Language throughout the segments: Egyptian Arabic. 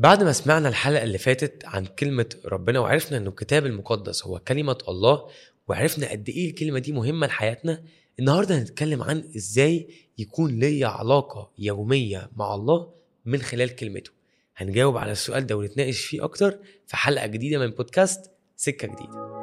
بعد ما سمعنا الحلقة اللي فاتت عن كلمة ربنا وعرفنا انه الكتاب المقدس هو كلمة الله وعرفنا قد ايه الكلمة دي مهمة لحياتنا النهاردة هنتكلم عن ازاي يكون ليا علاقة يومية مع الله من خلال كلمته هنجاوب على السؤال ده ونتناقش فيه اكتر في حلقة جديدة من بودكاست سكة جديدة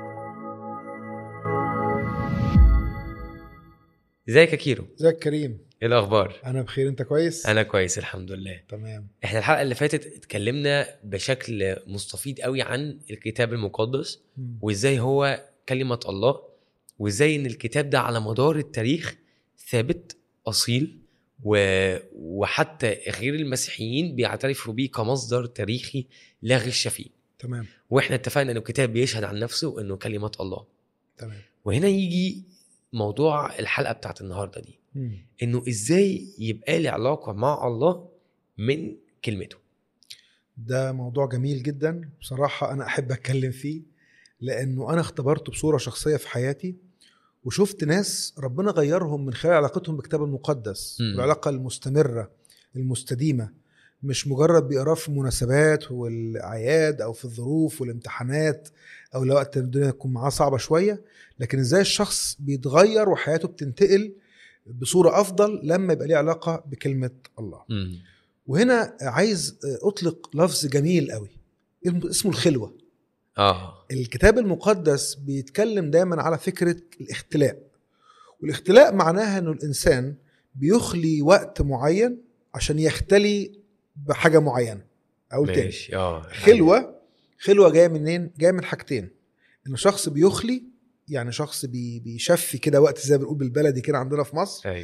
ازيك يا كيرو ازيك كريم ايه الاخبار انا بخير انت كويس انا كويس الحمد لله تمام احنا الحلقه اللي فاتت اتكلمنا بشكل مستفيض قوي عن الكتاب المقدس مم. وازاي هو كلمه الله وازاي ان الكتاب ده على مدار التاريخ ثابت اصيل و... وحتى غير المسيحيين بيعترفوا بيه كمصدر تاريخي لا غش فيه تمام واحنا اتفقنا انه الكتاب بيشهد عن نفسه انه كلمه الله تمام وهنا يجي موضوع الحلقه بتاعت النهارده دي مم. انه ازاي يبقى لي علاقه مع الله من كلمته ده موضوع جميل جدا بصراحة أنا أحب أتكلم فيه لأنه أنا اختبرته بصورة شخصية في حياتي وشفت ناس ربنا غيرهم من خلال علاقتهم بالكتاب المقدس مم. العلاقة المستمرة المستديمة مش مجرد بيقراه في المناسبات والأعياد أو في الظروف والامتحانات أو لو وقت الدنيا تكون معاه صعبة شوية لكن إزاي الشخص بيتغير وحياته بتنتقل بصورة أفضل لما يبقى ليه علاقة بكلمة الله امم وهنا عايز اطلق لفظ جميل قوي اسمه الخلوه اه الكتاب المقدس بيتكلم دايما على فكره الاختلاء والاختلاء معناها انه الانسان بيخلي وقت معين عشان يختلي بحاجه معينه اقول تاني ماشي اه خلوه خلوه جايه منين جايه من حاجتين انه شخص بيخلي يعني شخص بي بيشفي كده وقت زي ما بنقول بالبلدي كده عندنا في مصر ايوه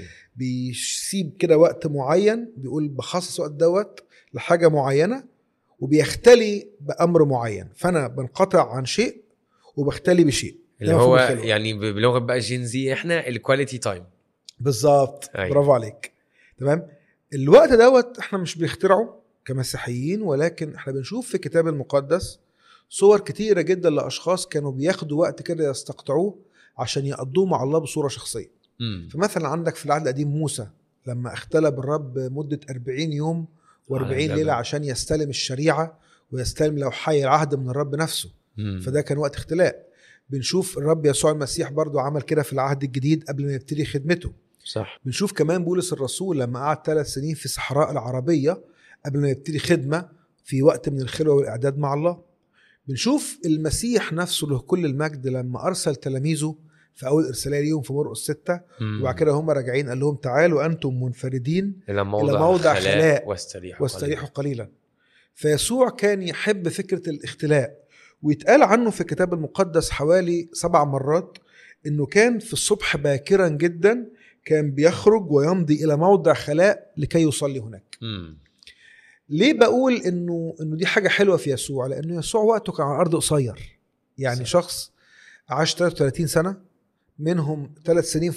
بيسيب كده وقت معين بيقول بخصص وقت دوت لحاجه معينه وبيختلي بامر معين فانا بنقطع عن شيء وبختلي بشيء اللي ده مفهوم هو الخلوة. يعني ب- بلغه بقى جين زي احنا الكواليتي تايم بالظبط أيوة. برافو عليك تمام الوقت دوت احنا مش بنخترعه كمسيحيين ولكن احنا بنشوف في الكتاب المقدس صور كتيره جدا لاشخاص كانوا بياخدوا وقت كده يستقطعوه عشان يقضوه مع الله بصوره شخصيه امم فمثلا عندك في العهد القديم موسى لما اختلى بالرب مدة 40 يوم و40 على الجبل. ليلة عشان يستلم الشريعة ويستلم لوحي العهد من الرب نفسه فده كان وقت اختلاء بنشوف الرب يسوع المسيح برضو عمل كده في العهد الجديد قبل ما يبتدي خدمته صح بنشوف كمان بولس الرسول لما قعد ثلاث سنين في صحراء العربية قبل ما يبتدي خدمة في وقت من الخلوة والإعداد مع الله بنشوف المسيح نفسه له كل المجد لما أرسل تلاميذه في أول إرسالية ليهم في مرقس ستة مم. وبعد كده هم راجعين قال لهم تعالوا أنتم منفردين الى موضع, إلى موضع خلاء خلاء واستريحوا واستريحوا قليلا فيسوع كان يحب فكرة الاختلاء ويتقال عنه في الكتاب المقدس حوالي سبع مرات انه كان في الصبح باكرا جدا كان بيخرج ويمضي الى موضع خلاء لكي يصلي هناك امم ليه بقول انه انه دي حاجه حلوه في يسوع لانه يسوع وقته كان على الارض قصير يعني صح. شخص عاش 33 سنه منهم ثلاث سنين